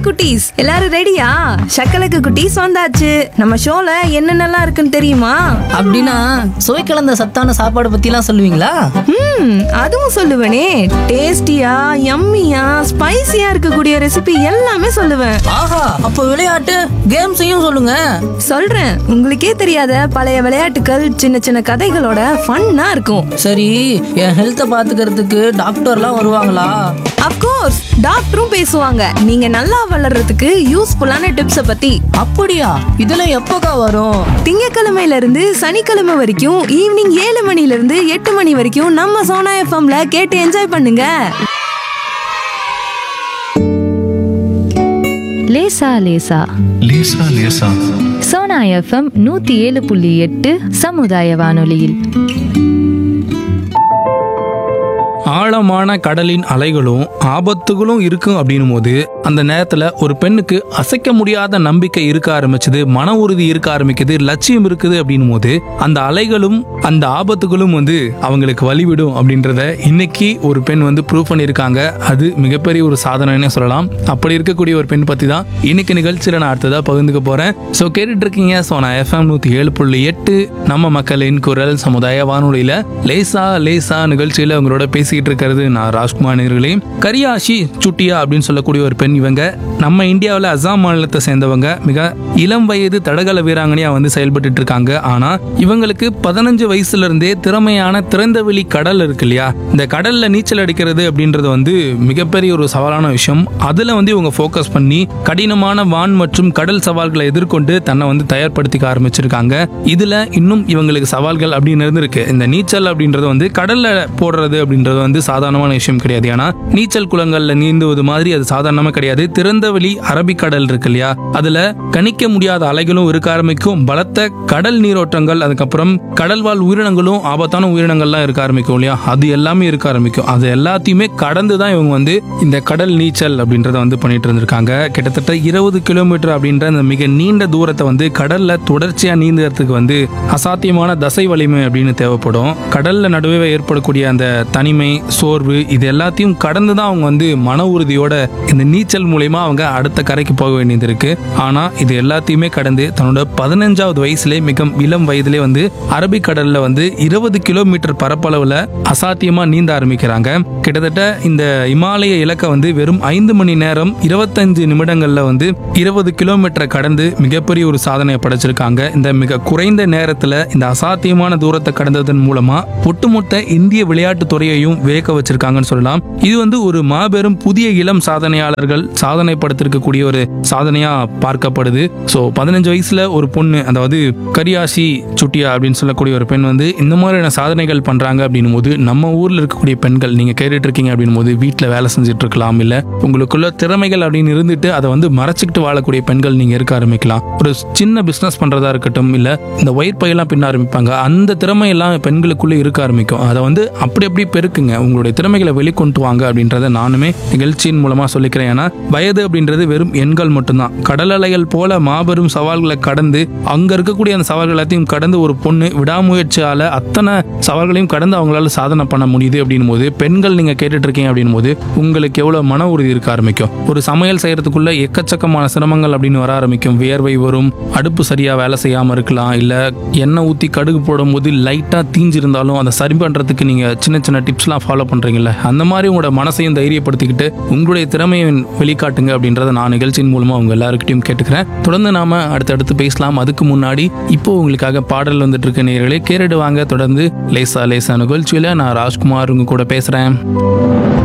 குட்டீஸ் எல்லாரும் ரெடியா சக்கலக்கு குட்டீஸ் வந்தாச்சு நம்ம ஷோல என்னென்னலாம் இருக்குன்னு தெரியுமா அப்படின்னா சுவை கலந்த சத்தான சாப்பாடு பத்திலாம் சொல்லுவீங்களா ம் அதுவும் சொல்லுவேனே டேஸ்டியா யம்மியா ஸ்பைசியா இருக்கக்கூடிய ரெசிபி எல்லாமே சொல்லுவேன் ஆஹா அப்போ விளையாட்டு கேம்ஸையும் சொல்லுங்க சொல்றேன் உங்களுக்கே தெரியாத பழைய விளையாட்டுகள் சின்ன சின்ன கதைகளோட ஃபன்னா இருக்கும் சரி என் ஹெல்த்தை பாத்துக்கிறதுக்கு டாக்டர்லாம் வருவாங்களா அப்கோர்ஸ் டாக்டரும் பேசுவாங்க நீங்க நல்லா வளர்றதுக்கு யூஸ்ஃபுல்லான டிப்ஸை பத்தி அப்படியா இதெல்லாம் எப்போக்கா வரும் திங்கக்கிழமையில இருந்து சனிக்கிழமை வரைக்கும் ஈவினிங் ஏழு மணில இருந்து எட்டு மணி வரைக்கும் நம்ம சோனா எஃப்எம்ல கேட்டு என்ஜாய் பண்ணுங்க லேசா லேசா லேசா லேசா சோனா எஃப்எம் நூத்தி ஏழு புள்ளி எட்டு சமுதாய வானொலியில் ஆழமான கடலின் அலைகளும் ஆபத்துகளும் இருக்கும் அப்படின்னும் போது அந்த நேரத்துல ஒரு பெண்ணுக்கு அசைக்க முடியாத நம்பிக்கை இருக்க ஆரம்பிச்சது மன உறுதி இருக்க ஆரம்பிக்குது லட்சியம் இருக்குது அப்படின்னும் போது அந்த அலைகளும் அந்த ஆபத்துகளும் வந்து அவங்களுக்கு வழிவிடும் அப்படின்றத இன்னைக்கு ஒரு பெண் வந்து ப்ரூவ் பண்ணியிருக்காங்க அது மிகப்பெரிய ஒரு சாதனைன்னு சொல்லலாம் அப்படி இருக்கக்கூடிய ஒரு பெண் பத்தி தான் இன்னைக்கு நிகழ்ச்சியில நான் அடுத்ததா பகிர்ந்துக்க போறேன் ஸோ கேட்டுட்டு இருக்கீங்க ஸோ நான் எஃப்எம் நூத்தி ஏழு புள்ளி எட்டு நம்ம மக்களின் குரல் சமுதாய வானொலியில லேசா லேசா நிகழ்ச்சியில உங்களோட பேசிக்கிட்டு இருக்கிறது நான் ராஜ்குமார் நேர்களே கரியாஷி சுட்டியா அப்படின்னு சொல்லக்கூடிய ஒரு பெண் இவங்க நம்ம இந்தியாவில் அசாம் மாநிலத்தை சேர்ந்தவங்க மிக இளம் வயது தடகள வீராங்கனையா வந்து செயல்பட்டு இருக்காங்க ஆனா இவங்களுக்கு பதினஞ்சு வயசுல இருந்தே திறமையான திறந்தவெளி கடல் இருக்கு இல்லையா இந்த கடல்ல நீச்சல் அடிக்கிறது அப்படின்றது வந்து மிகப்பெரிய ஒரு சவாலான விஷயம் அதுல வந்து இவங்க ஃபோக்கஸ் பண்ணி கடினமான வான் மற்றும் கடல் சவால்களை எதிர்கொண்டு தன்னை வந்து தயார்படுத்திக்க ஆரம்பிச்சிருக்காங்க இதுல இன்னும் இவங்களுக்கு சவால்கள் அப்படின்னு இருந்திருக்கு இந்த நீச்சல் அப்படின்றது வந்து கடல்ல போடுறது அப்படின்றது வந்து சாதாரணமான விஷயம் கிடையாது ஏன்னா நீச்சல் குளங்கள்ல நீந்துவது மாதிரி அது சாதாரணமா கிடையாது திறந்தவெளி அரபிக்கடல் இருக்கு இல்லையா அதுல கணிக்க முடியாத அலைகளும் இருக்க ஆரம்பிக்கும் பலத்த கடல் நீரோட்டங்கள் அதுக்கப்புறம் கடல்வாழ் உயிரினங்களும் ஆபத்தான உயிரினங்கள்லாம் இருக்க ஆரம்பிக்கும் இல்லையா அது எல்லாமே இருக்க ஆரம்பிக்கும் அது எல்லாத்தையுமே கடந்து தான் இவங்க வந்து இந்த கடல் நீச்சல் அப்படின்றத வந்து பண்ணிட்டு இருந்திருக்காங்க கிட்டத்தட்ட இருபது கிலோமீட்டர் அப்படின்ற அந்த மிக நீண்ட தூரத்தை வந்து கடல்ல தொடர்ச்சியா நீந்துறதுக்கு வந்து அசாத்தியமான தசை வலிமை அப்படின்னு தேவைப்படும் கடல்ல நடுவே ஏற்படக்கூடிய அந்த தனிமை சோர்வு இது எல்லாத்தையும் கடந்து தான் அவங்க வந்து மன உறுதியோட இந்த நீச்சல் மூலயமா அவங்க அடுத்த கரைக்கு போக வேண்டியது இருக்கு ஆனா இது எல்லாத்தையுமே கடந்து தன்னோட பதினஞ்சாவது வயசுலே மிக இளம் வயதிலே வந்து அரபிக்கடல்ல வந்து இருபது கிலோமீட்டர் பரப்பளவுல அசாத்தியமா நீந்த ஆரம்பிக்கிறாங்க கிட்டத்தட்ட இந்த இமாலய இலக்கை வந்து வெறும் ஐந்து மணி நேரம் இருபத்தஞ்சு நிமிடங்கள்ல வந்து இருபது கிலோமீட்டரை கடந்து மிகப்பெரிய ஒரு சாதனையை படைச்சிருக்காங்க இந்த மிக குறைந்த நேரத்துல இந்த அசாத்தியமான தூரத்தை கடந்ததன் மூலமா ஒட்டுமொத்த இந்திய விளையாட்டு துறையையும் வியக்க வச்சிருக்காங்கன்னு சொல்லலாம் இது வந்து ஒரு மாபெரும் புதிய இளம் சாதனையாளர்கள் சாதனை படுத்திருக்கக்கூடிய ஒரு சாதனையா பார்க்கப்படுது ஸோ பதினஞ்சு வயசுல ஒரு பொண்ணு அதாவது கரியாசி சுட்டியா அப்படின்னு சொல்லக்கூடிய ஒரு பெண் வந்து இந்த மாதிரியான சாதனைகள் பண்றாங்க அப்படின்னும் போது நம்ம ஊர்ல இருக்கக்கூடிய பெண்கள் நீங்க கேட்டுட்டு இருக்கீங்க அப்படின்னும் போது வீட்டில் வேலை செஞ்சுட்டு இருக்கலாம் இல்ல உங்களுக்குள்ள திறமைகள் அப்படின்னு இருந்துட்டு அதை வந்து மறைச்சிக்கிட்டு வாழக்கூடிய பெண்கள் நீங்க இருக்க ஆரம்பிக்கலாம் ஒரு சின்ன பிசினஸ் பண்றதா இருக்கட்டும் இல்ல இந்த ஒயிட் பையெல்லாம் பின்ன ஆரம்பிப்பாங்க அந்த திறமை எல்லாம் பெண்களுக்குள்ள இருக்க ஆரம்பிக்கும் அதை வந்து அப்படி அப்படி பெருக்குங்க உங்களுடைய திறமைகளை வெளிக்கொண்டு வாங்க அப்படின்றத நானுமே நிகழ்ச்சியின் மூலமா சொல்லிக்கிறேன் ஏன்னா வயது அப்படின்றது வெறும் எண்கள் மட்டும்தான் கடல் அலைகள் போல மாபெரும் சவால்களை கடந்து அங்க இருக்கக்கூடிய அந்த சவால்கள் எல்லாத்தையும் கடந்து ஒரு பொண்ணு விடாமுயற்சியால அத்தனை சவால்களையும் கடந்து அவங்களால சாதனை பண்ண முடியுது அப்படின்னும் போது பெண்கள் நீங்க கேட்டுட்டு இருக்கீங்க அப்படின்னும் போது உங்களுக்கு எவ்வளவு மன உறுதி இருக்க ஆரம்பிக்கும் ஒரு சமையல் செய்யறதுக்குள்ள எக்கச்சக்கமான சிரமங்கள் அப்படின்னு வர ஆரம்பிக்கும் வியர்வை வரும் அடுப்பு சரியா வேலை செய்யாம இருக்கலாம் இல்ல எண்ணெய் ஊத்தி கடுகு போடும்போது லைட்டா தீஞ்சிருந்தாலும் அதை சரி பண்றதுக்கு நீங்க சின்ன சின்ன டிப்ஸ்லாம் ஃபாலோ பண்றீங்கல்ல அந்த மாதிரி உங்களோட மனசையும் தைரியப்படுத்திக்கிட்டு உங்களுடைய திறமையை வெளிக்காட்டுங்க அப்படின்றத நான் நிகழ்ச்சியின் மூலமா உங்க எல்லாருக்கிட்டையும் கேட்டுக்கிறேன் தொடர்ந்து நாம அடுத்தடுத்து பேசலாம் அதுக்கு முன்னாடி இப்போ உங்களுக்காக பாடல் வந்துட்டு இருக்க நேர்களே கேரடு வாங்க தொடர்ந்து லேசா லேசா நிகழ்ச்சியில நான் ராஜ்குமார் உங்க கூட பேசுறேன்